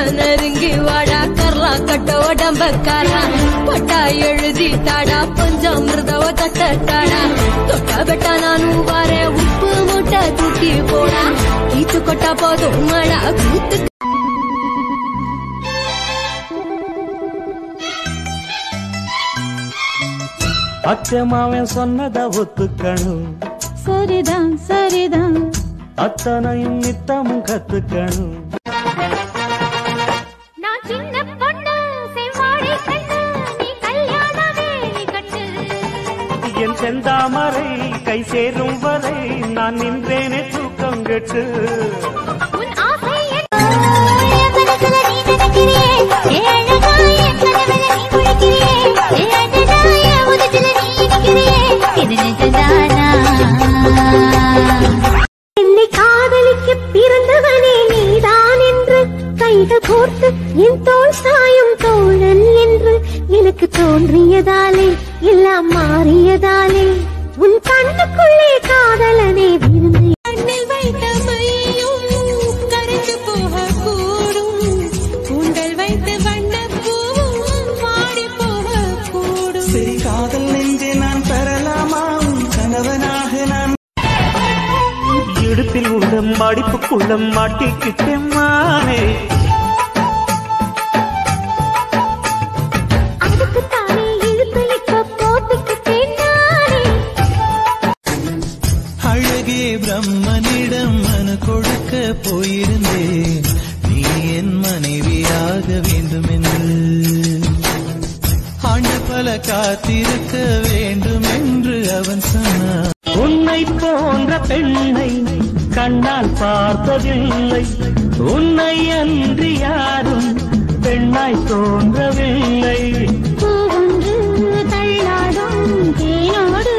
நெருங்கி வாடா கர்லா கட்ட உடம்பக்காரா பட்டா எழுதி தாடா பஞ்சாமிர்தவ தட்ட தாடா தொட்டா பெட்டா நானும் வரேன் உப்பு மூட்டை தூக்கி போடா ஈத்து கொட்டா போதும் மழா கூத்து அச்சமாவன் சொன்னத ஒத்துக்கணும் சரிதான் சரிதான் அத்தனையும் நித்தமும் கத்துக்கணும் நான் சின்ன பொண்ணு செவ்வாழை கண்ணு நீ கல்யாணமே கட்டு என் செந்தாமரை கை சேரும் வரை நான் நின்றேனே தூக்கம் கெட்டு உன் ஆசை என் மனசுல நீ நினைக்கிறியே ஏ அழகா என் கனவுல நீ முழிக்கிறியே ஏ அழகா என் உதட்டுல நீ இனிக்கிறியே இது நிஜம்தானா என்னை காதலிக்க பிறந்தவனே நீதான் என்று கைகள் கோர்த்து என் தோள் சாயும் தோழன் என்று எனக்கு தோன்றியதாலே எல்லாம் மாறியதாலே உன் கண்ணுக்குள்ளே காதலனே விருந்து கண்ணில் வைத்த மையும் கரைந்து போகக்கூடும் கூந்தல் வைத்த வண்ணப்பூவும் வாடி போகக்கூடும் சரி காதல் நெஞ்சே நான் பெறலாமா உன் கணவனாக நான் இடுப்பில் உள்ள மடிப்புக்குள்ள மாட்டிக்கிட்டேன் மானே அதுக்குத்தானே இழுத்து இப்ப போட்டுக்கிட்டேன் நானே அழகே பிரம்மனிடம் மனு கொடுக்க போயிருந்தேன் நீ என் மனைவியாக வேண்டுமென்று ஆண்டு பல காத்திருக்க வேண்டும் என்று அவன் சொன்னான் உன்னை போன்ற பெண்ணை கண்ணால் பார்த்ததில்லை உன்னை அன்றி யாரும் பெண்ணாய் தோன்றவில்லை பூவொன்று தள்ளாடும் தேனோடு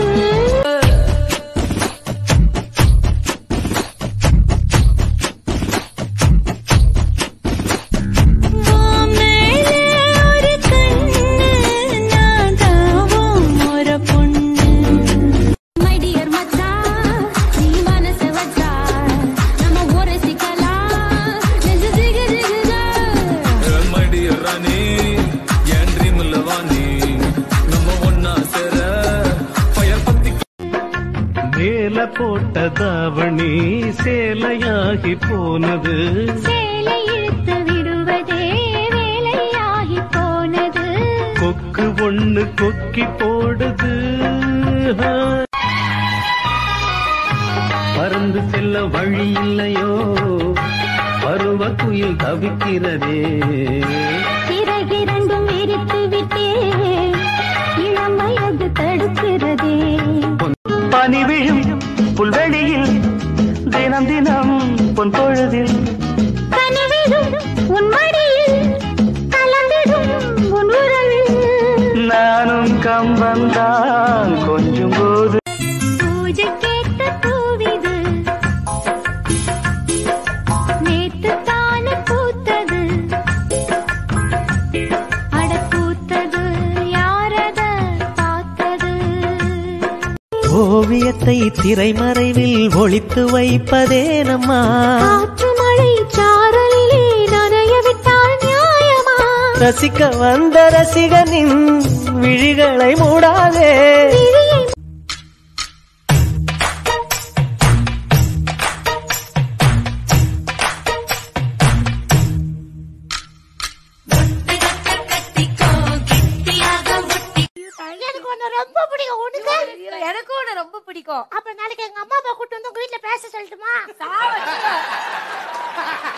மேலே ஒரு கண்ணு நான் தாவும் ஒரு பொண்ணு மை டியர் மச்சான் நீ மனசு வச்சா நம்ம ஊரை சிக்கலாம் நெஞ்சு ஜிகு ஜிகுதா மடிய ராணி என் ட்ரீம்ல வாணி நம்ம ஒன்னா சேர பயல் பத்தி மேல போட்ட தாவணி சேலையாகி போனது சேலை இழுத்து விடுவதே வேலையாகி போனது கொக்கு ஒண்ணு கொக்கி போடுது பறந்து செல்ல வழி இல்லையோ பருவ குயில் தவிக்கிறதே சிறகிரண்டும் விரித்து விட்டே இளம் வயது தடுக்கிறதே பனி விழும் புல்வெளியில் தினம் தினம் பொன் பொழுதில் கனவிடும் உன் மடியில் கலந்திடும் உன் உறவில் நானும் கம்பந்தான் கொஞ்சம் போது பூஜை கேட்ட பூவிது நேத்து தானே பூத்தது அட பூத்தது யாரத பார்த்தது ஓவியத்தை திரைமறைவில் ஒளித்து வைப்பதே நம்மா காற்று மழை சாரலிலே நனைய விட்டால் நியாயமா ரசிக்க வந்த ரசிகனின் விழிகளை மூடாதே விழியை எனக்கு உன்னை ரொம்ப பிடிக்கும் உனக்கு எனக்கும் உன்னை ரொம்ப பிடிக்கும் அப்ப நாளைக்கு எங்க அம்மா அப்பா கூட்டு வந்து உங்க வீட்டுல பேச சொல்லட்டுமா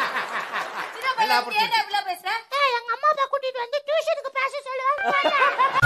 பேசுற ஏய், எங்க அம்மா அப்பா கூட்டிட்டு வந்து டியூஷனுக்கு பேச சொல்லுவாங்க